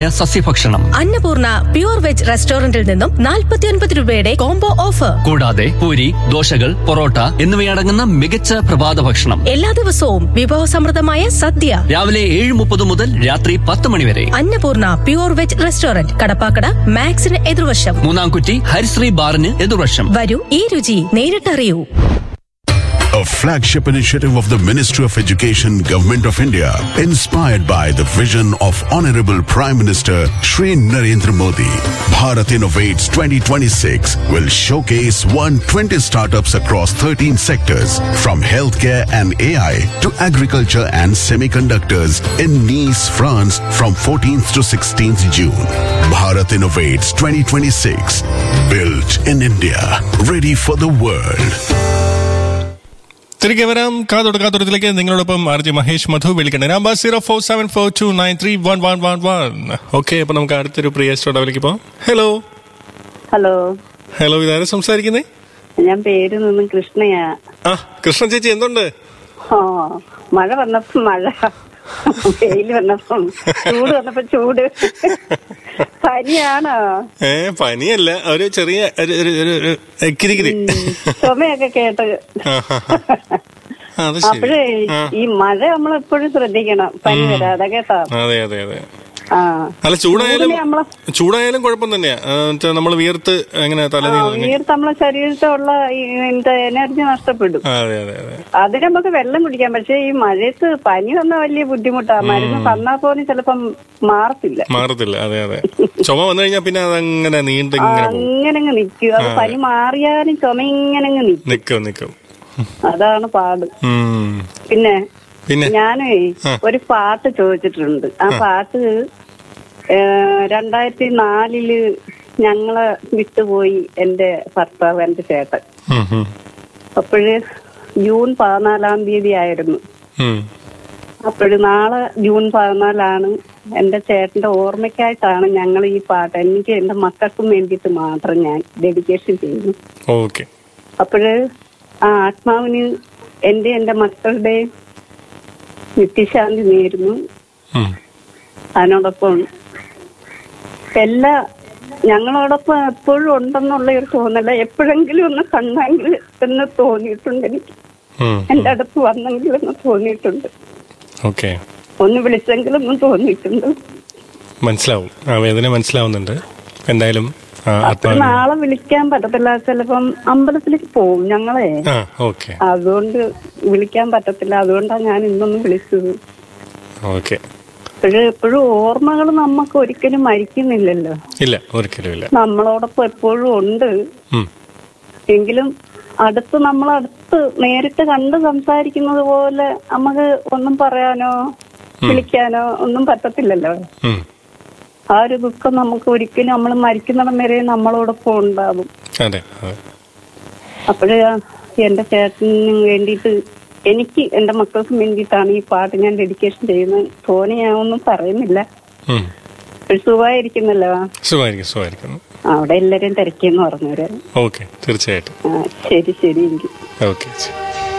സസ്യഭക്ഷണം Annapurna pure veg റെസ്റ്റോറന്റിൽ നിന്നും 49 രൂപയുടെ കോംബോ ഓഫർ കൂടാതെ പൂരി ദോശകൾ പൊറോട്ട എന്നിവയടങ്ങുന്ന മികച്ച പ്രഭാത ഭക്ഷണം എല്ലാ ദിവസവും വിഭവസമൃദ്ധമായ സദ്യ രാവിലെ ഏഴ് മുപ്പത് മുതൽ രാത്രി പത്ത് മണി വരെ Annapurna pure veg restaurant Kadappakada മാക്സിന് എതിർവശം മൂന്നാംകുറ്റി ഹരിശ്രീ ബാറിന് എതിർവശം വരൂ ഈ രുചി നേരിട്ടറിയൂ A flagship initiative of the Ministry of Education, Government of India, inspired by the vision of Honorable Prime Minister Shri Narendra Modi. Bharat Innovates 2026 will showcase 120 startups across 13 sectors, from healthcare and AI to agriculture and semiconductors in Nice, France from 14th to 16th June. Bharat Innovates 2026, built in India, ready for the world. തിരികെ വരാം കാതോട് കാതോടത്തിലേക്ക് നിങ്ങളോടൊപ്പം R J Mahesh Madhu വിളിക്കണേ number zero four seven four two nine three one one one one okay അപ്പൊ നമുക്ക് അടുത്തൊരു പ്രിയ സ്റ്റോഡവിലേക്ക് പോവാം hello hello hello ഇതാരാ സംസാരിക്കുന്നേ ഞാൻ പേര് നിന്നും കൃഷ്ണയാ ആ കൃഷ്ണ ചേച്ചി എന്തുണ്ട് ആ മഴ വന്നപ്പോ മഴ വെയിൽ വന്നപ്പം ചൂട് വന്നപ്പോ ചൂട് പനിയാണോ ഏ പനിയല്ല ഒരു ചെറിയ ഒരു- ഒരു- ഒരു- ഒരു കിരികിരി ചുമയൊക്കെ കേട്ട് അത് ശരി അപ്പോഴേ ആ. ഈ മഴ നമ്മൾ എപ്പോഴും ശ്രദ്ധിക്കണം പനി വരാതെ കേട്ടോ അതെ അതെ അതെ ആ അല്ല ചൂടായാലും ചൂടിന് നമ്മളെ ചൂടായാലും കുഴപ്പം തന്നെയാ നമ്മൾ വിയർത്ത് എങ്ങനെ തലനീർ വീർത്ത് നമ്മളെ ശരീരത്തിലുള്ള ഈ ഇതിന്റെ എനർജി നഷ്ടപ്പെടും അതെ അതെ അതെ അതിന് നമുക്ക് വെള്ളം കുടിക്കാം പക്ഷെ ഈ മഴയത്ത് പനി വന്ന വലിയ ബുദ്ധിമുട്ടാ മരുന്ന് തന്നാ പോലും ചിലപ്പം മാറത്തില്ല മാറത്തില്ല അതെ അതെ ചുമ വന്നു കഴിഞ്ഞാൽ പിന്നെ അതങ്ങനെ നീണ്ടിങ്ങനെ പോകും അങ്ങനങ്ങ് നിക്കും അത് പനി മാറിയാലും ചുമ ഇങ്ങനങ്ങ് നിക്കും നിക്കും നിക്കും അതാണ് പാട് ഉം. പിന്നെ പിന്നെ ഞാനേ ആ. ഒരു പാട്ട് ചോദിച്ചിട്ടുണ്ട് ആ പാട്ട് ഏ, രണ്ടായിരത്തി നാലില് ഞങ്ങളെ വിട്ടുപോയി എന്റെ ഭർത്താവ് എന്റെ ചേട്ടൻ ഉം, ഉം, അപ്പോഴ് ജൂൺ പതിനാലാം തീയതി ആയിരുന്നു ഉം. അപ്പോഴ് നാളെ ജൂൺ പതിനാലാണ് എന്റെ ചേട്ടന്റെ ഓർമ്മയ്ക്കായിട്ടാണ് ഞങ്ങൾ ഈ പാട്ട് എനിക്ക് എന്റെ മക്കൾക്കും വേണ്ടിയിട്ട് മാത്രം ഞാൻ ഡെഡിക്കേഷൻ ചെയ്യുന്നു ഓക്കെ അപ്പോഴ് ആ ആത്മാവിന് എന്റെ എന്റെ മക്കളുടെ നിത്യശാന്തി നേരുന്നു ഉം. അതിനോടൊപ്പം എല്ലാ ഞങ്ങളോടൊപ്പം എപ്പോഴും ഉണ്ടെന്നുള്ള ഒരു തോന്നല എപ്പോഴെങ്കിലും ഒന്ന് കണ്ടെങ്കിൽ എന്ന് തോന്നിയിട്ടുണ്ട് എനിക്ക് ഉം. എന്റെ അടുത്ത് വന്നെങ്കിൽ എന്ന് തോന്നിയിട്ടുണ്ട് ഓക്കെ ഒന്ന് വിളിച്ചെങ്കിലൊന്നും തോന്നിയിട്ടുണ്ട് മനസ്സിലാവും ആ വേദന മനസ്സിലാവുന്നുണ്ട് എന്തായാലും ആ, അപ്പൊ ആത്മാവിന് നാളെ വിളിക്കാൻ പറ്റത്തില്ല ചിലപ്പം അമ്പലത്തിലേക്ക് പോവും ഞങ്ങളെ ആ ഓക്കെ അതുകൊണ്ട് വിളിക്കാൻ പറ്റത്തില്ല അതുകൊണ്ടാണ് ഞാൻ ഇന്നൊന്ന് വിളിച്ചത് ഓക്കെ എപ്പോഴും എപ്പോഴും ഓർമ്മകൾ നമുക്ക് ഒരിക്കലും മരിക്കുന്നില്ലല്ലോ ഇല്ല ഒരിക്കലും ഇല്ല നമ്മളോടൊപ്പം എപ്പോഴും ഉണ്ട് ഉം. എങ്കിലും അടുത്ത് നമ്മളടുത്ത് നേരിട്ട് കണ്ട് സംസാരിക്കുന്നത് പോലെ നമുക്ക് ഒന്നും പറയാനോ വിളിക്കാനോ ഒന്നും പറ്റത്തില്ലല്ലോ ഉം. ആ ഒരു ദുഃഖം നമുക്ക് ഒരിക്കലും നമ്മൾ മരിക്കുന്നിടം വരെ നമ്മളോടൊപ്പം ഉണ്ടാവും അതെ അതെ അപ്പോഴ് എന്റെ ചേട്ടന് വേണ്ടിയിട്ട് എനിക്ക് എന്റെ മക്കൾക്കും വേണ്ടിയിട്ടാണ് ഈ പാട്ട് ഞാൻ ഡെഡിക്കേഷൻ ചെയ്യുന്നത് സോനി ഞാൻ ഒന്നും പറയുന്നില്ല ഉം. ഒരു സുഖമായിരിക്കുന്നല്ലോ സുഖമായിരിക്കും സുഖമായിരിക്കുന്നു അവിടെ എല്ലാരെയും തിരക്കിയെന്ന് പറഞ്ഞവര് ഓക്കെ തീർച്ചയായിട്ടും ആ ശരി ശരി എങ്കിൽ ഓക്കെ